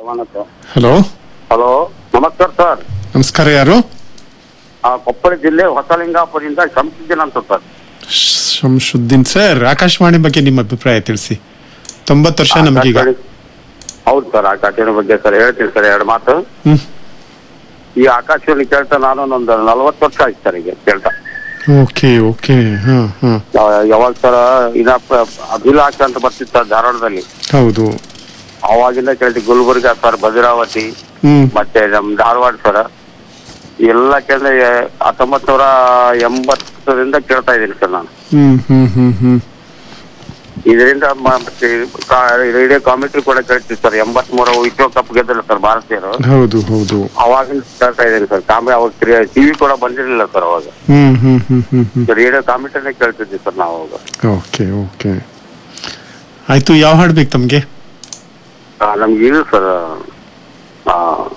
Hello hello ನಮಸ್ಕಾರ sir ನಮಸ್ಕಾರ ಯಾರು ಆ, ಕೊಪ್ಪಳ ಜಿಲ್ಲೆ ಹೊಸಲಿಂಗಾಪುರದಿಂದ ಶಂಸುದ್ದೀನ್ ಅಂತ ಸರ್ ಶಂಶುದ್ದೀನ್ ಸರ್ ಆಕಾಶವಾಣಿ ಬಗ್ಗೆ ನಿಮ್ಮ ಅಭಿಪ್ರಾಯ ತಿಳಿಸಿ ತೊಂಬತ್ತು ವರ್ಷ ನಮಗೀಗ ಆಕಾಶವಾಣಿ- ಹೌದು ಸರ್ ಆಕಾಶವಾಣಿ ಬಗ್ಗೆ ಸರ್ ಹೇಳ್ತೀನಿ ಸರ್ ಎರಡು ಮಾತು ಹ್ಮ್ ಈ ಆಕಾಶವಾಣಿ ಕೇಳ್ತಾ ನಾನು ಒಂದು ನಲ್ವತ್ತು ವರ್ಷ ಆಯ್ತು ಸರ್ ಈಗ ಕೇಳ್ತಾ ಓಕೆ ಓಕೆ ಹಾ ಹಾ ಯಾವ- ಯಾವಾಗ ಸರ್ ಇನ್ನ ಪ- ಅಭಿಲಾಷ ಅಂತ ಬರ್ತಿತ್ತು ಸರ್ ಧಾರವಾಡದಲ್ಲಿ ಹೌದು ಅವಾಗಿಂದ ಕೇಳ್ತಿ ಗುಲ್ಬರ್ಗ ಸರ್ ಭದ್ರಾವತಿ ಹ್ಮ್ ಮತ್ತೆ ನಮ್ ಧಾರವಾಡ ಸರ್ ಎಲ್ಲ ಕೇಳಿದ್ರೆ ಹತ್ತೊಂಬತ್ ನೂರ ಎಂಬತ್ತರಿಂದ ಕೇಳ್ತಾ ಇದ್ದೀನಿ ಸರ್ ನಾನು ಹ್ಮ್ ಹ್ಮ್ ಹ್ಮ್ ಹ್ಮ್ ಇದರಿಂದ ಮ- ಮತ್ತೆ ಕಾ- ರೇಡಿಯೋ ಕಾಮೆಂಟ್ರಿ ಕೂಡ ಕೇಳ್ತೀವಿ ಸರ್ ಎಂಬತ್ ಮೂರ ವಿಶ್ವಕಪ್ ಗೆದ್ದಲ್ಲ ಸರ್ ಭಾರತೀಯರು ಹೌದು ಹೌದು ಅವಾಗಿಂದ ಕೇಳ್ತಾ ಇದ್ದೀನಿ ಸರ್ ಕಾಮೆ ಅವಾಗ ಟಿವಿ ಕೂಡ ಬಂದಿರಲಿಲ್ಲ ಸರ್ ಅವಾಗ ಹ್ಮ್ ಹ್ಮ್ ಹ್ಮ್ ಹ್ಮ್ ಹ್ಮ್ ರೇಡಿಯೋ ಕಾಮೆಂಟ್ರಿನೇ ಕೇಳ್ತಿದ್ವಿ ಸರ್ ನಾವು ಅವಾಗ ಓಕೆ ಓಕೆ ಆಯ್ತು ಯಾವ ಹಾಡು ಬೇಕು ತಮಗೆ ಆ, ನಮ್ಗೆ ಇದು ಸರ್ ಆ,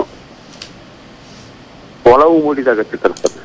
ಒಲವು ಮೂಡಿದಾಗ ಚಿತ್ರ ಸರ್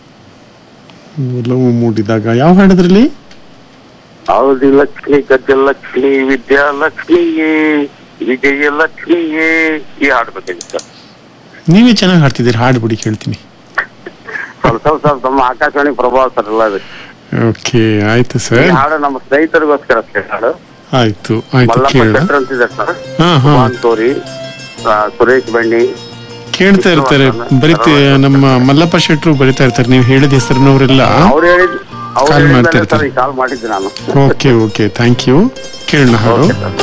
ಒಲವು ಮೂಡಿದಾಗ ಯಾವ ಹಾಡದ್ರಲ್ಲಿ ಹೌದು ಲಕ್ಷ್ಮಿ ಗಜಲಕ್ಷ್ಮಿ ವಿದ್ಯಾಲಕ್ಷ್ಮಿಯೇ ವಿಜಯಲಕ್ಷ್ಮಿಯೇ ಈ ಹಾಡ್ಬೇಕಾಗಿತ್ತು ಸರ್ ನೀವೇ ಚೆನ್ನಾಗಿ ಹಾಡ್ತಿದ್ದೀರಿ ಹಾಡು ಬಿಡಿ ಕೇಳ್ತೀನಿ ಸ್ವಲ್ಪ ಸ್ವಲ್ಪ ಸ್ವಲ್ಪ ನಮ್ಮ ಆಕಾಶವಾಣಿ ಪ್ರಭಾವ ಸರ್ ಎಲ್ಲ ಅದು. ಓಕೆ ಆಯ್ತು ಈ ಸರ್ ಹಾಡು ನಮ್ಮ ಸ್ನೇಹಿತರಿಗೋಸ್ಕರ ಅಷ್ಟೇ ಹಾಡು ಆಯ್ತು ಆಯ್ತು ಮಲ್ಲಪ್ಪ ಕೇಳ ಶೆಟ್ಟರ್ ಅಂತಿದ್ದಾರೆ ಸರ್ ಹಾ ಹಾ ಭಗವಾನ್ ತೋರಿ ಆ, ಸುರೇಶ್ ಬಣ್ಣಿ ಕೇಳ್ತಾ ಇರ್ತಾರೆ ಬರಿತ ನಮ್ಮ ಮಲ್ಲಪ್ಪ ಶೆಟ್ರು ಬರಿತಾ ಇರ್ತಾರೆ ನೀವು ಹೇಳಿದ ಹೆಸರಿನವರೆಲ್ಲ ಅವ್ರು ಹೇಳಿದ್ ಅವ್ರು Call ಹೇಳಿದ್ಮೇಲೆ ಮಾಡ್ತಿರ್ತಾರೆ. ಸರ್ ಈ ಕಾಲ್ ಮಾಡಿದ್ದೆ ನಾನು ಓಕೆ ಓಕೆ ಥ್ಯಾಂಕ್ ಯು ಕೇಳೋಣ ಹಾಡು ಓಕೆ ಸರ್